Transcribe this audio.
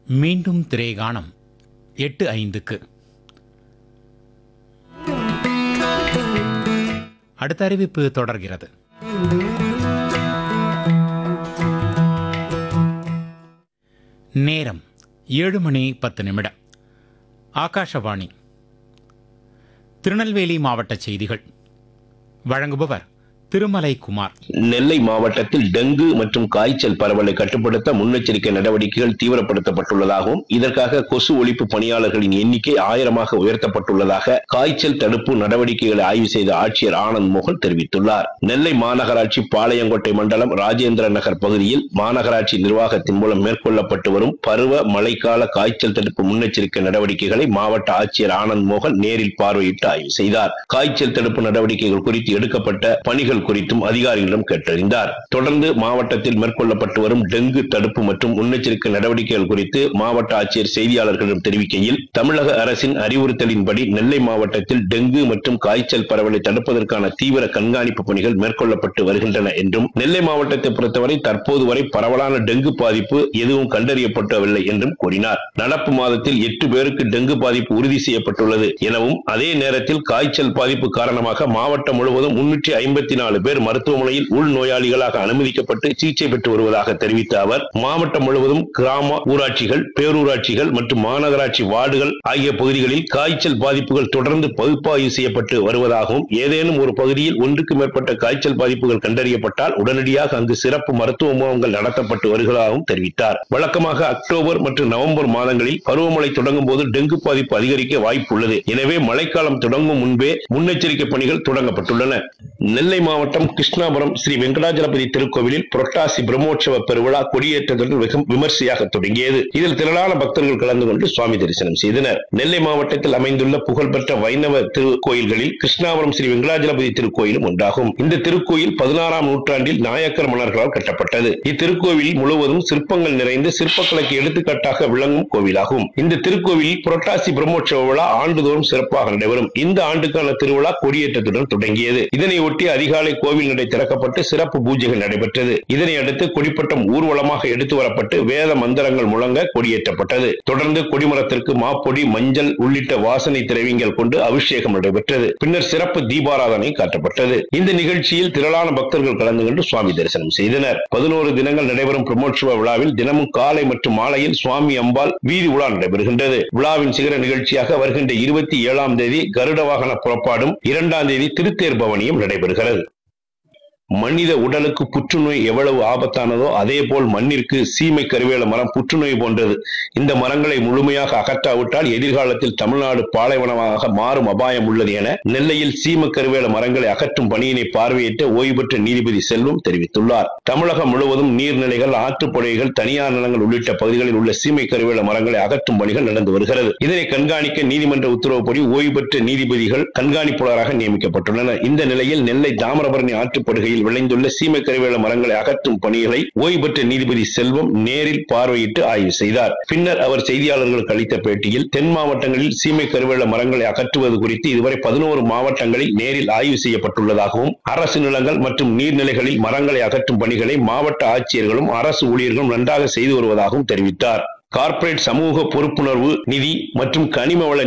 மீண்டும் திரைகாணம் எட்டு ஐந்துக்கு அடுத்த அறிவிப்பு தொடர்கிறது நேரம் ஏழு மணி பத்து நிமிடம் ஆகாஷவாணி திருநெல்வேலி மாவட்ட செய்திகள் வழங்குபவர் திருமலை குமார் நெல்லை மாவட்டத்தில் டெங்கு மற்றும் காய்ச்சல் பரவலை கட்டுப்படுத்த முன்னெச்சரிக்கை நடவடிக்கைகள் தீவிரப்படுத்தப்பட்டுள்ளதாகவும் இதற்காக கொசு ஒழிப்பு பணியாளர்களின் எண்ணிக்கை ஆயிரமாக உயர்த்தப்பட்டுள்ளதாக காய்ச்சல் தடுப்பு நடவடிக்கைகளை ஆய்வு செய்த ஆட்சியர் ஆனந்த் மோகன் தெரிவித்துள்ளார் நெல்லை மாநகராட்சி பாளையங்கோட்டை மண்டலம் ராஜேந்திர நகர் பகுதியில் மாநகராட்சி நிர்வாகத்தின் மூலம் மேற்கொள்ளப்பட்டு வரும் பருவ மழைக்கால காய்ச்சல் தடுப்பு முன்னெச்சரிக்கை நடவடிக்கைகளை மாவட்ட ஆட்சியர் ஆனந்த் மோகன் நேரில் பார்வையிட்டு ஆய்வு செய்தார் காய்ச்சல் தடுப்பு நடவடிக்கைகள் குறித்து எடுக்கப்பட்ட பணிகள் குறித்தும் அதிகாரிகளிடம் கேட்டறிந்தார் தொடர்ந்து மாவட்டத்தில் மேற்கொள்ளப்பட்டு வரும் டெங்கு தடுப்பு மற்றும் முன்னெச்சரிக்கை நடவடிக்கைகள் குறித்து மாவட்ட ஆட்சியர் செய்தியாளர்களிடம் தெரிவிக்கையில் தமிழக அரசின் அறிவுறுத்தலின்படி நெல்லை மாவட்டத்தில் டெங்கு மற்றும் காய்ச்சல் பரவலை தடுப்பதற்கான தீவிர கண்காணிப்பு பணிகள் மேற்கொள்ளப்பட்டு வருகின்றன என்றும் நெல்லை மாவட்டத்தை பொறுத்தவரை தற்போது வரை பரவலான டெங்கு பாதிப்பு எதுவும் கண்டறியப்படவில்லை என்றும் கூறினார் நடப்பு மாதத்தில் எட்டு பேருக்கு டெங்கு பாதிப்பு உறுதி செய்யப்பட்டுள்ளது எனவும் அதே நேரத்தில் காய்ச்சல் பாதிப்பு காரணமாக மாவட்டம் முழுவதும் முன்னூற்றி ஐம்பத்தி நாலு பேர் மருத்துவமனையில் உள் நோயாளிகளாக அனுமதிக்கப்பட்டு சிகிச்சை பெற்று வருவதாக தெரிவித்த அவர் மாவட்டம் முழுவதும் கிராம ஊராட்சிகள் பேரூராட்சிகள் மற்றும் மாநகராட்சி வார்டுகள் ஆகிய பகுதிகளில் காய்ச்சல் பாதிப்புகள் தொடர்ந்து பகுப்பாய்வு செய்யப்பட்டு வருவதாகவும் ஏதேனும் ஒரு பகுதியில் ஒன்றுக்கு மேற்பட்ட காய்ச்சல் பாதிப்புகள் கண்டறியப்பட்டால் உடனடியாக அங்கு சிறப்பு மருத்துவ முகாம்கள் நடத்தப்பட்டு வருவதாகவும் தெரிவித்தார் வழக்கமாக அக்டோபர் மற்றும் நவம்பர் மாதங்களில் பருவமழை தொடங்கும் போது டெங்கு பாதிப்பு அதிகரிக்க வாய்ப்புள்ளது எனவே மழைக்காலம் தொடங்கும் முன்பே முன்னெச்சரிக்கை பணிகள் தொடங்கப்பட்டுள்ளன நெல்லை மாவட்டம் கிருஷ்ணாபுரம் ஸ்ரீ வெங்கடாஜலபதி திருக்கோவிலில் புரட்டாசி பிரம்மோற்சவ பெருவிழா கொடியேற்றத்துடன் வெகு விமர்சையாக தொடங்கியது இதில் திரளான பக்தர்கள் கலந்து கொண்டு சுவாமி தரிசனம் செய்தனர் நெல்லை மாவட்டத்தில் அமைந்துள்ள புகழ்பெற்ற வைணவ திருக்கோயில்களில் கிருஷ்ணாபுரம் ஸ்ரீ வெங்கடாஜலபதி திருக்கோயிலும் ஒன்றாகும் இந்த திருக்கோயில் பதினாறாம் நூற்றாண்டில் நாயக்கர் மன்னர்களால் கட்டப்பட்டது இத்திருக்கோவில் முழுவதும் சிற்பங்கள் நிறைந்து சிற்பக்கலைக்கு எடுத்துக்காட்டாக விளங்கும் கோவிலாகும் இந்த திருக்கோவிலில் புரட்டாசி பிரம்மோற்சவ விழா ஆண்டுதோறும் சிறப்பாக நடைபெறும் இந்த ஆண்டுக்கான திருவிழா கொடியேற்றத்துடன் தொடங்கியது இதனை ஒட்டி அதிகாலை கோவில் நடை திறக்கப்பட்டு சிறப்பு பூஜைகள் நடைபெற்றது இதனை அடுத்து கொடிப்பட்டம் ஊர்வலமாக எடுத்து வரப்பட்டு வேத மந்திரங்கள் முழங்க கொடியேற்றப்பட்டது தொடர்ந்து கொடிமரத்திற்கு மாப்பொடி மஞ்சள் உள்ளிட்ட வாசனை திரவியங்கள் கொண்டு அபிஷேகம் நடைபெற்றது பின்னர் சிறப்பு தீபாராதனை காட்டப்பட்டது இந்த நிகழ்ச்சியில் திரளான பக்தர்கள் கலந்து கொண்டு சுவாமி தரிசனம் செய்தனர் பதினோரு தினங்கள் நடைபெறும் பிரம்மோற்சவ விழாவில் தினமும் காலை மற்றும் மாலையில் சுவாமி அம்பாள் வீதி உலா நடைபெறுகின்றது விழாவின் சிகர நிகழ்ச்சியாக வருகின்ற இருபத்தி ஏழாம் தேதி கருட வாகன புறப்பாடும் இரண்டாம் தேதி திருத்தேர் பவனியும் நடைபெறுகிறது மனித உடலுக்கு புற்றுநோய் எவ்வளவு ஆபத்தானதோ அதே போல் மண்ணிற்கு சீமை கருவேல மரம் புற்றுநோய் போன்றது இந்த மரங்களை முழுமையாக அகற்றாவிட்டால் எதிர்காலத்தில் தமிழ்நாடு பாலைவனமாக மாறும் அபாயம் உள்ளது என நெல்லையில் சீம கருவேல மரங்களை அகற்றும் பணியினை பார்வையிட்ட ஓய்வு பெற்ற நீதிபதி செல்வம் தெரிவித்துள்ளார் தமிழகம் முழுவதும் நீர்நிலைகள் ஆற்றுப்படுகைகள் தனியார் நிலங்கள் உள்ளிட்ட பகுதிகளில் உள்ள சீமை கருவேல மரங்களை அகற்றும் பணிகள் நடந்து வருகிறது இதனை கண்காணிக்க நீதிமன்ற உத்தரவுப்படி ஓய்வு பெற்ற நீதிபதிகள் கண்காணிப்பாளராக நியமிக்கப்பட்டுள்ளனர் இந்த நிலையில் நெல்லை தாமிரபரணி ஆற்றுப்படுகையில் விளைந்துள்ள சீமை கருவேல மரங்களை அகற்றும் பணிகளை ஓய்வு பெற்ற நீதிபதி செல்வம் நேரில் பார்வையிட்டு ஆய்வு செய்தார் பின்னர் அவர் செய்தியாளர்களுக்கு அளித்த பேட்டியில் தென் மாவட்டங்களில் சீமை கருவேல மரங்களை அகற்றுவது குறித்து இதுவரை பதினோரு மாவட்டங்களில் நேரில் ஆய்வு செய்யப்பட்டுள்ளதாகவும் அரசு நிலங்கள் மற்றும் நீர்நிலைகளில் மரங்களை அகற்றும் பணிகளை மாவட்ட ஆட்சியர்களும் அரசு ஊழியர்களும் நன்றாக செய்து வருவதாகவும் தெரிவித்தார் கார்ப்பரேட் சமூக பொறுப்புணர்வு நிதி மற்றும் கனிம வள